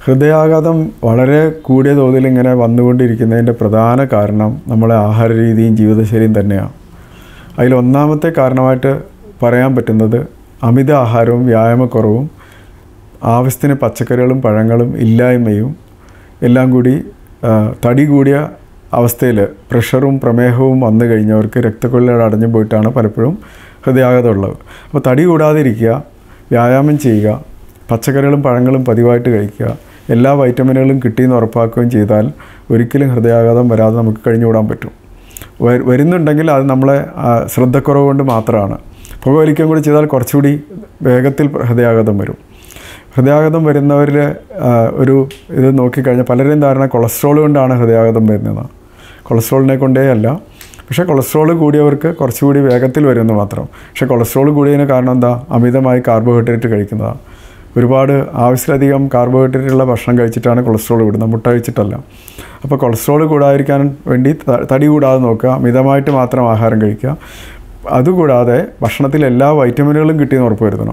ഹൃദയാഘാതം വളരെ കൂടിയ തോതിൽ ഇങ്ങനെ വന്നുകൊണ്ടിരിക്കുന്നതിൻ്റെ പ്രധാന കാരണം നമ്മളെ ആഹാര രീതിയും ജീവിതശൈലിയും തന്നെയാണ് അതിൽ ഒന്നാമത്തെ കാരണമായിട്ട് പറയാൻ പറ്റുന്നത് അമിത ആഹാരവും വ്യായാമക്കുറവും ആവശ്യത്തിന് പച്ചക്കറികളും പഴങ്ങളും ഇല്ലായ്മയും എല്ലാം കൂടി ആ, തടി കൂടിയ അവസ്ഥയിൽ പ്രഷറും പ്രമേഹവും വന്നു കഴിഞ്ഞവർക്ക് രക്തക്കൊള്ളികൾ അടഞ്ഞു പോയിട്ടാണ് പലപ്പോഴും ഹൃദയാഘാതം ഉള്ളത് അപ്പോൾ തടി കൂടാതിരിക്കുക വ്യായാമം ചെയ്യുക പച്ചക്കറികളും പഴങ്ങളും പതിവായിട്ട് കഴിക്കുക എല്ലാ വൈറ്റമിനുകളും കിട്ടിയെന്ന് ഉറപ്പാക്കുകയും ചെയ്താൽ ഒരിക്കലും ഹൃദയാഘാതം വരാതെ നമുക്ക് കഴിഞ്ഞുകൂടാൻ പറ്റും വ- വരുന്നുണ്ടെങ്കിൽ അത് നമ്മളെ ആ, ശ്രദ്ധക്കുറവ് കൊണ്ട് മാത്രമാണ് പുകവലിക്കുകയും കൂടി ചെയ്താൽ കുറച്ചുകൂടി വേഗത്തിൽ ഹൃദയാഘാതം വരും ഹൃദയാഘാതം വരുന്നവരിൽ ഒരു ഇത് നോക്കിക്കഴിഞ്ഞാൽ പലരെയും ധാരണ കൊളസ്ട്രോൾ കൊണ്ടാണ് ഹൃദയാഘാതം വരുന്നത് കൊളസ്ട്രോളിനെ കൊണ്ടേ അല്ല പക്ഷേ കൊളസ്ട്രോൾ കൂടിയവർക്ക് കുറച്ചുകൂടി വേഗത്തിൽ വരുമെന്ന് മാത്രം പക്ഷേ കൊളസ്ട്രോൾ കൂടിയതിന് കാരണം എന്താ അമിതമായി കാർബോഹൈഡ്രേറ്റ് കഴിക്കുന്നതാണ് ഒരുപാട് ആവശ്യത്തിലധികം കാർബോഹൈഡ്രേറ്റ് ഉള്ള ഭക്ഷണം കഴിച്ചിട്ടാണ് കൊളസ്ട്രോൾ കൂടുന്നത് മുട്ട കഴിച്ചിട്ടല്ല അപ്പോൾ കൊളസ്ട്രോൾ കൂടാതിരിക്കാൻ വേണ്ടി ത- തടി കൂടാതെ നോക്കുക മിതമായിട്ട് മാത്രം ആഹാരം കഴിക്കുക അതുകൂടാതെ ഭക്ഷണത്തിൽ എല്ലാ വൈറ്റമിനുകളും കിട്ടിയെന്ന് ഉറപ്പ് വരുത്തണം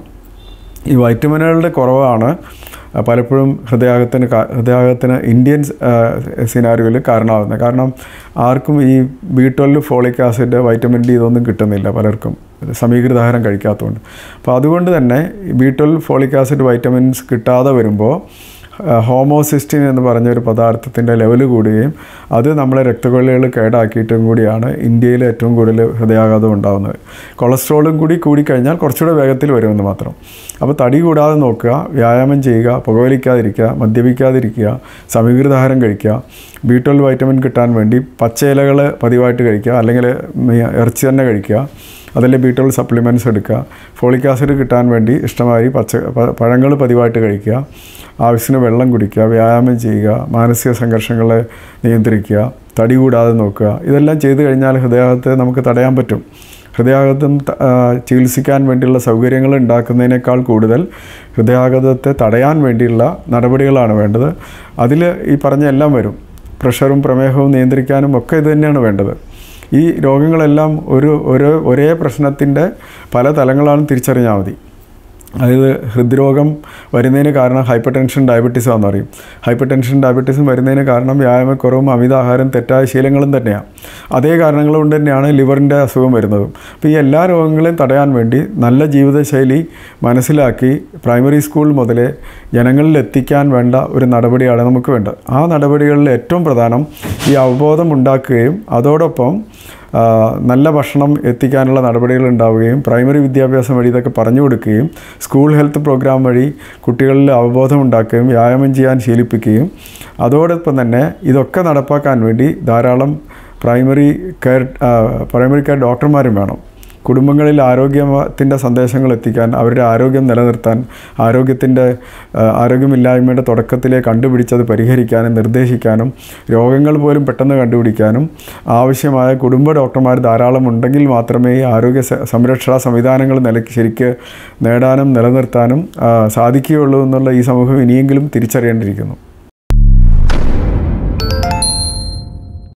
ഈ വൈറ്റമിനുകളുടെ കുറവാണ് ആ, പലപ്പോഴും ഹൃദയാഘത്തിന് കാ- ഹൃദയാഘത്തിന് ഇന്ത്യൻ സിനാരിയോയിൽ കാരണമാകുന്നത് കാരണം ആർക്കും ഈ B twelve folic acid vitamin D ഇതൊന്നും കിട്ടുന്നില്ല പലർക്കും സമീകൃത ആഹാരം കഴിക്കാത്തതുകൊണ്ട് അപ്പോൾ അതുകൊണ്ട് തന്നെ B twelve folic acid vitamins കിട്ടാതെ വരുമ്പോൾ ഹോമോസിസ്റ്റിൻ എന്ന് പറഞ്ഞ ഒരു പദാർത്ഥത്തിൻ്റെ ലെവൽ കൂടുകയും അത് നമ്മളെ രക്തക്കൊള്ളികൾ കേടാക്കിയിട്ടും കൂടിയാണ് ഇന്ത്യയിൽ ഏറ്റവും കൂടുതൽ ഹൃദയാഘാതം ഉണ്ടാകുന്നത് കൊളസ്ട്രോളും കൂടി കൂടിക്കഴിഞ്ഞാൽ കുറച്ചുകൂടെ വേഗത്തിൽ വരുമെന്ന് മാത്രം അപ്പോൾ തടി കൂടാതെ നോക്കുക വ്യായാമം ചെയ്യുക പുകവലിക്കാതിരിക്കുക മദ്യപിക്കാതിരിക്കുക സമീകൃതാഹാരം കഴിക്കുക ബി ട്വൽവ് വൈറ്റമിൻ കിട്ടാൻ വേണ്ടി പച്ചയിലകൾ പതിവായിട്ട് കഴിക്കുക അല്ലെങ്കിൽ മീ- ഇറച്ചി തന്നെ കഴിക്കുക അതല്ലേ ബി ട്വൽവ് സപ്ലിമെൻറ്റ്സ് എടുക്കുക ഫോളിക് ആസിഡ് കിട്ടാൻ വേണ്ടി ഇഷ്ടമായി പച്ച പഴങ്ങൾ പതിവായിട്ട് കഴിക്കുക ആവശ്യത്തിന് വെള്ളം കുടിക്കുക വ്യായാമം ചെയ്യുക മാനസിക സംഘർഷങ്ങളെ നിയന്ത്രിക്കുക തടി കൂടാതെ നോക്കുക ഇതെല്ലാം ചെയ്തു കഴിഞ്ഞാൽ ഹൃദയാഘാതത്തെ നമുക്ക് തടയാൻ പറ്റും ഹൃദയാഘാതം ത- ആ, ചികിത്സിക്കാൻ വേണ്ടിയുള്ള സൗകര്യങ്ങൾ ഉണ്ടാക്കുന്നതിനേക്കാൾ കൂടുതൽ ഹൃദയാഘാതത്തെ തടയാൻ വേണ്ടിയുള്ള നടപടികളാണ് വേണ്ടത് അതിൽ ഈ പറഞ്ഞ എല്ലാം വരും പ്രഷറും പ്രമേഹവും നിയന്ത്രിക്കാനും ഒക്കെ ഇത് തന്നെയാണ് വേണ്ടത് ഈ രോഗങ്ങളെല്ലാം ഒരു ഒരു ഒരേ പ്രശ്നത്തിൻ്റെ പല തലങ്ങളാണ് തിരിച്ചറിഞ്ഞാൽ മതി അതായത് ഹൃദ്രോഗം വരുന്നതിന് കാരണം ഹൈപ്പർ ടെൻഷൻ ഡയബറ്റീസ് ആണെന്ന് പറയും ഹൈപ്പർ ടെൻഷൻ ഡയബറ്റീസും വരുന്നതിന് കാരണം വ്യായാമക്കുറവും അമിതാഹാരം തെറ്റായ ശീലങ്ങളും തന്നെയാണ് അതേ കാരണങ്ങൾ കൊണ്ട് തന്നെയാണ് ലിവറിൻ്റെ അസുഖം വരുന്നതും അപ്പോൾ ഈ എല്ലാ രോഗങ്ങളെയും തടയാൻ വേണ്ടി നല്ല ജീവിതശൈലി മനസ്സിലാക്കി പ്രൈമറി സ്കൂൾ മുതലേ ജനങ്ങളിൽ എത്തിക്കാൻ വേണ്ട ഒരു നടപടിയാണ് നമുക്ക് വേണ്ടത് ആ നടപടികളിൽ ഏറ്റവും പ്രധാനം ഈ അവബോധം ഉണ്ടാക്കുകയും അതോടൊപ്പം ആ, നല്ല ഭക്ഷണം എത്തിക്കാനുള്ള നടപടികൾ ഉണ്ടാവുകയും പ്രൈമറി വിദ്യാഭ്യാസം വഴി ഇതൊക്കെ പറഞ്ഞു കൊടുക്കുകയും സ്കൂൾ ഹെൽത്ത് പ്രോഗ്രാം വഴി കുട്ടികളിൽ അവബോധം ഉണ്ടാക്കുകയും വ്യായാമം ചെയ്യാൻ ശീലിപ്പിക്കുകയും അതോടൊപ്പം തന്നെ ഇതൊക്കെ നടപ്പാക്കാൻ വേണ്ടി ധാരാളം പ്രൈമറി കെയർ ആ, പ്രൈമറി കെയർ ഡോക്ടർമാരും വേണം കുടുംബങ്ങളിൽ ആരോഗ്യത്തിൻ്റെ സന്ദേശങ്ങൾ എത്തിക്കാൻ അവരുടെ ആരോഗ്യം നിലനിർത്താൻ ആരോഗ്യത്തിൻ്റെ ആ, ആരോഗ്യമില്ലായ്മയുടെ തുടക്കത്തിലെ കണ്ടുപിടിച്ചത് പരിഹരിക്കാനും നിർദ്ദേശിക്കാനും രോഗങ്ങൾ പോലും പെട്ടെന്ന് കണ്ടുപിടിക്കാനും ആവശ്യമായ കുടുംബ ഡോക്ടർമാർ ധാരാളം ഉണ്ടെങ്കിൽ മാത്രമേ ഈ ആരോഗ്യ സ- സംരക്ഷണ സംവിധാനങ്ങൾ നിലയ്ക്ക് ശരിക്ക് നേടാനും നിലനിർത്താനും ആ, സാധിക്കുകയുള്ളൂ എന്നുള്ള ഈ സമൂഹം ഇനിയെങ്കിലും തിരിച്ചറിയേണ്ടിയിരിക്കുന്നു